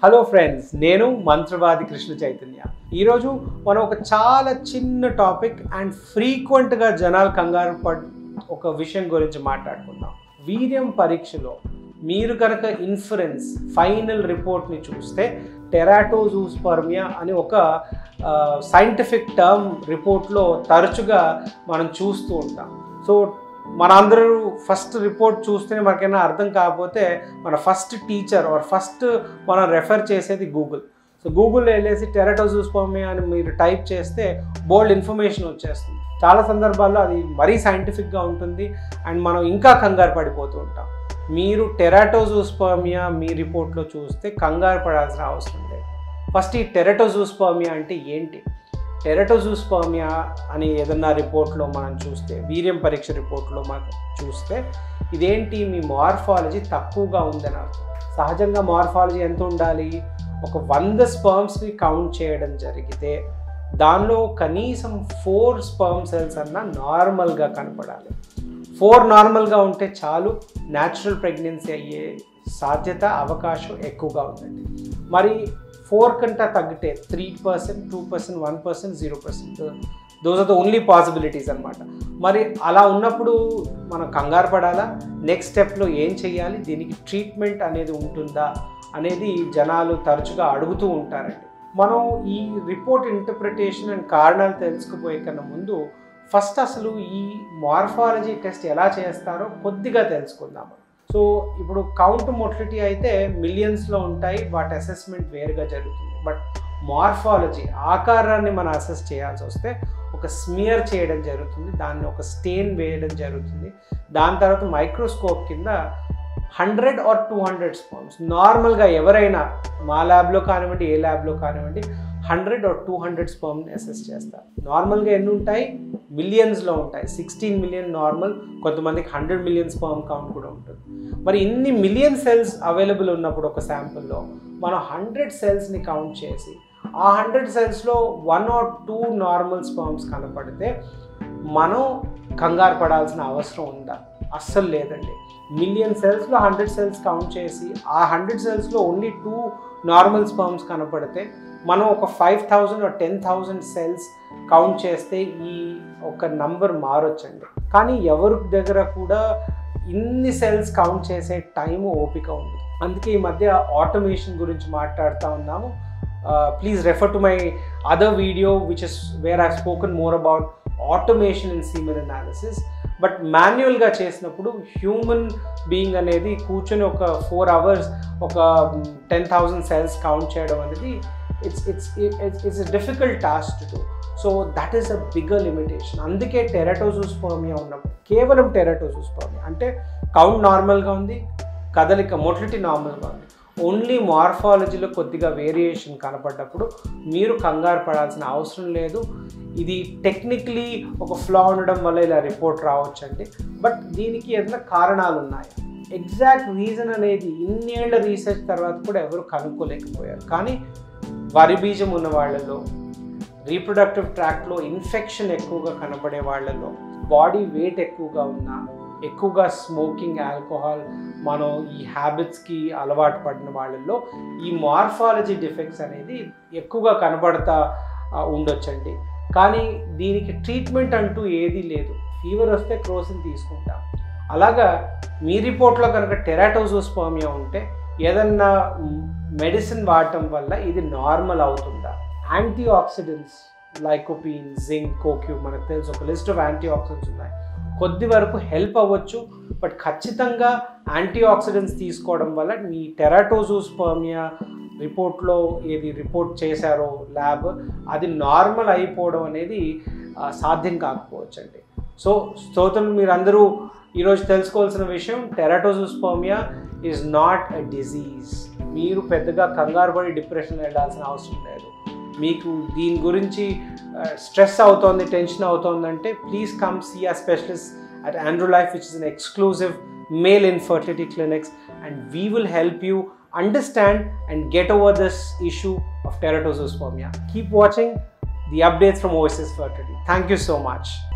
Hello friends నేను మంత్రవాది కృష్ణ చైతన్య ఈరోజు మనం ఒక చాలా చిన్న టాపిక్ అండ్ ఫ్రీక్వెంట్గా జనాలు కంగారు పడ్ ఒక విషయం గురించి మాట్లాడుకుందాం వీర్యం పరీక్షలో మీరు కనుక ఇన్ఫరెన్స్ ఫైనల్ రిపోర్ట్ని చూస్తే టెరాటోజూస్పర్మియా అని ఒక సైంటిఫిక్ టర్మ్ రిపోర్ట్లో తరచుగా మనం చూస్తూ ఉంటాం సో మనందరూ ఫస్ట్ రిపోర్ట్ చూస్తేనే మనకైనా అర్థం కాకపోతే మన ఫస్ట్ టీచర్ ఆర్ ఫస్ట్ మనం రెఫర్ చేసేది గూగుల్ సో గూగుల్లో వెళ్ళేసి టెరటోజూస్పర్మియా అని మీరు టైప్ చేస్తే బోల్డ్ ఇన్ఫర్మేషన్ వచ్చేస్తుంది చాలా సందర్భాల్లో అది మరీ సైంటిఫిక్గా ఉంటుంది అండ్ మనం ఇంకా కంగారు పడిపోతూ ఉంటాం మీరు టెరాటోజూస్పర్మియా మీ రిపోర్ట్లో చూస్తే కంగారు పడాల్సిన అవసరం లేదు ఫస్ట్ ఈ టెరటోజూస్పర్మియా అంటే ఏంటి టెరటోజూస్పర్మియా అని ఏదన్నా రిపోర్ట్లో మనం చూస్తే వీర్యం పరీక్ష రిపోర్ట్లో మనం చూస్తే ఇదేంటి మీ మార్ఫాలజీ తక్కువగా ఉందని అర్థం సహజంగా మార్ఫాలజీ ఎంత ఉండాలి ఒక వంద స్పర్మ్స్ని కౌంట్ చేయడం జరిగితే దానిలో కనీసం ఫోర్ స్పర్మ్ సెల్స్ అన్న నార్మల్గా కనపడాలి ఫోర్ నార్మల్గా ఉంటే చాలు న్యాచురల్ ప్రెగ్నెన్సీ అయ్యే సాధ్యత అవకాశం ఎక్కువగా ఉందండి మరి ఫోర్ కంటే తగ్గితే three percent two percent one percent zero percent those are the only possibilities అనమాట మరి అలా ఉన్నప్పుడు మనం కంగారు పడాలా నెక్స్ట్ స్టెప్లో ఏం చేయాలి దీనికి ట్రీట్మెంట్ అనేది ఉంటుందా అనేది జనాలు తరచుగా అడుగుతూ ఉంటారండి మనం ఈ రిపోర్ట్ ఇంటర్ప్రిటేషన్ అండ్ కారణాలు తెలుసుకుపోయే కన్నా ముందు ఫస్ట్ అసలు ఈ మార్ఫాలజీ టెస్ట్ ఎలా చేస్తారో కొద్దిగా తెలుసుకుందాం సో ఇప్పుడు కౌంట్ మొటిలిటీ అయితే మిలియన్స్లో ఉంటాయి వాటి అసెస్మెంట్ వేరుగా జరుగుతుంది బట్ మార్ఫాలజీ ఆకారాన్ని మనం అసెస్ చేయాల్సి వస్తే ఒక స్మియర్ చేయడం జరుగుతుంది దాన్ని ఒక స్టెయిన్ వేయడం జరుగుతుంది దాని తర్వాత మైక్రోస్కోప్ కింద hundred or two hundred sperms నార్మల్గా ఎవరైనా మా ల్యాబ్లో కానివ్వండి ఏ ల్యాబ్లో కానివ్వండి హండ్రెడ్ ఆర్ టూ హండ్రెడ్ స్పర్మ్ని అసెస్ చేస్తారు నార్మల్గా ఎన్ని ఉంటాయి మిలియన్స్లో ఉంటాయి సిక్స్టీన్ మిలియన్ నార్మల్ కొంతమందికి హండ్రెడ్ మిలియన్ స్పర్మ్ కౌంట్ కూడా ఉంటుంది మరి ఇన్ని మిలియన్ సెల్స్ అవైలబుల్ ఉన్నప్పుడు ఒక శాంపుల్లో మనం హండ్రెడ్ సెల్స్ని కౌంట్ చేసి ఆ హండ్రెడ్ సెల్స్లో one or two normal sperms కనపడితే మనం కంగారు పడాల్సిన అవసరం ఉందా అస్సలు లేదండి మిలియన్ సెల్స్లో హండ్రెడ్ సెల్స్ కౌంట్ చేసి ఆ హండ్రెడ్ సెల్స్లో ఓన్లీ టూ నార్మల్ స్పర్మ్స్ కనపడితే మనం ఒక five thousand ten thousand cells count చేస్తే ఈ ఒక నంబర్ మారొచ్చండి కానీ ఎవరి దగ్గర కూడా ఇన్ని సెల్స్ కౌంట్ చేసే టైం ఓపిక ఉంది అందుకే ఈ మధ్య ఆటోమేషన్ గురించి మాట్లాడుతూ ఉన్నాము please refer to my other video which is where I spoken more about automation in semen analysis but మాన్యువల్గా చేసినప్పుడు హ్యూమన్ బీయింగ్ అనేది కూర్చొని ఒక ఫోర్ అవర్స్ ఒక టెన్ థౌజండ్ సెల్స్ కౌంట్ చేయడం అనేది it's it's it's it's difficult task to do so that is a bigger limitation అందుకే teratozoospermia ఉన్నప్పుడు కేవలం టెరటోజూస్పర్మియా అంటే కౌంట్ నార్మల్గా ఉంది కదలిక మొటిలిటీ నార్మల్గా ఉంది ఓన్లీ మార్ఫాలజీలో కొద్దిగా వేరియేషన్ కనపడ్డప్పుడు మీరు కంగారు పడాల్సిన అవసరం లేదు ఇది టెక్నికలీ ఒక ఫ్లా ఉండడం వల్ల ఇలా రిపోర్ట్ రావచ్చండి బట్ దీనికి ఏదైనా కారణాలు ఉన్నాయి ఎగ్జాక్ట్ రీజన్ అనేది ఇన్నేళ్ల రీసెర్చ్ తర్వాత కూడా ఎవరు కనుక్కోలేకపోయారు కానీ వరి బీజం ఉన్న వాళ్ళలో రీప్రొడక్టివ్ ట్రాక్లో ఇన్ఫెక్షన్ ఎక్కువగా కనబడే వాళ్ళలో బాడీ వెయిట్ ఎక్కువగా ఉన్నా ఎక్కువగా స్మోకింగ్ ఆల్కహాల్ మనం ఈ హ్యాబిట్స్కి అలవాటు పడిన వాళ్ళల్లో ఈ మార్ఫాలజీ డిఫెక్ట్స్ అనేది ఎక్కువగా కనబడతా ఉండొచ్చండి కానీ దీనికి ట్రీట్మెంట్ అంటూ ఏదీ లేదు ఫీవర్ వస్తే క్రోసిన్ తీసుకుంటాం అలాగా మీ రిపోర్ట్లో కనుక టెరాటోజోస్పర్మియా ఉంటే ఏదన్నా మెడిసిన్ వాడటం వల్ల ఇది నార్మల్ అవుతుందా antioxidants lycopene zinc CoQ మనకు తెలుసు ఒక లిస్ట్ ఆఫ్ యాంటీ ఆక్సిడెంట్స్ ఉన్నాయి కొద్ది వరకు హెల్ప్ అవ్వచ్చు బట్ ఖచ్చితంగా యాంటీ ఆక్సిడెంట్స్ తీసుకోవడం వల్ల మీ టెరాటోజూస్పర్మియా రిపోర్ట్లో ఏది రిపోర్ట్ చేశారో ల్యాబ్ అది నార్మల్ అయిపోవడం అనేది సాధ్యం కాకపోవచ్చు అండి సో స్తోత్రులు మీరందరూ ఈరోజు తెలుసుకోవాల్సిన విషయం teratozoospermia is not a disease మీరు పెద్దగా కంగారు పడి డిప్రెషన్ వెళ్ళాల్సిన అవసరం లేదు మీకు దీని గురించి స్ట్రెస్ అవుతోంది టెన్షన్ అవుతోందంటే please come see a specialist at Andro Life which is an exclusive male infertility clinics and we will help you understand and get over this issue of teratospermia. Keep watching the updates from Oasis Fertility. Thank you so much.